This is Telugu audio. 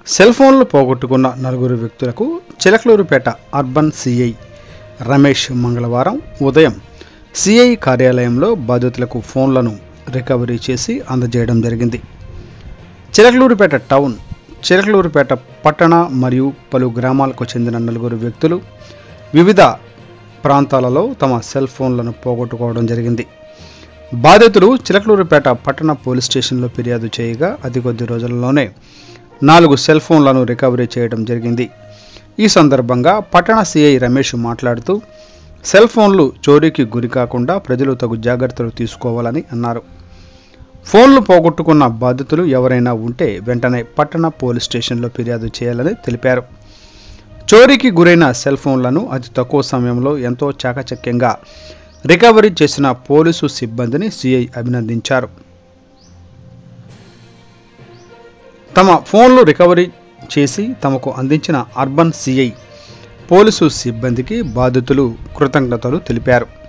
సెల్ ఫోన్లు పోగొట్టుకున్న నలుగురు వ్యక్తులకు చిలకలూరుపేట అర్బన్ సిఐ రమేష్ మంగళవారం ఉదయం సిఐ కార్యాలయంలో బాధితులకు ఫోన్లను రికవరీ చేసి అందజేయడం జరిగింది చిలకలూరుపేట టౌన్ చిలకలూరుపేట పట్టణ మరియు పలు గ్రామాలకు చెందిన నలుగురు వ్యక్తులు వివిధ ప్రాంతాలలో తమ సెల్ ఫోన్లను పోగొట్టుకోవడం జరిగింది బాధితులు చిలకలూరుపేట పట్టణ పోలీస్ స్టేషన్లో ఫిర్యాదు చేయగా అతి కొద్ది రోజుల్లోనే నాలుగు సెల్ ఫోన్లను రికవరీ చేయడం జరిగింది ఈ సందర్భంగా పట్టణ సిఐ రమేష్ మాట్లాడుతూ సెల్ ఫోన్లు చోరీకి గురి కాకుండా ప్రజలు తగు జాగ్రత్తలు తీసుకోవాలని అన్నారు ఫోన్లు పోగొట్టుకున్న బాధితులు ఎవరైనా ఉంటే వెంటనే పట్టణ పోలీస్ స్టేషన్లో ఫిర్యాదు చేయాలని తెలిపారు చోరీకి గురైన సెల్ ఫోన్లను అతి తక్కువ సమయంలో ఎంతో చాకచక్యంగా రికవరీ చేసిన పోలీసు సిబ్బందిని సిఐ అభినందించారు తమ ఫోన్లు రికవరీ చేసి తమకు అందించిన అర్బన్ సిఐ పోలీసు సిబ్బందికి బాధితులు కృతజ్ఞతలు తెలిపారు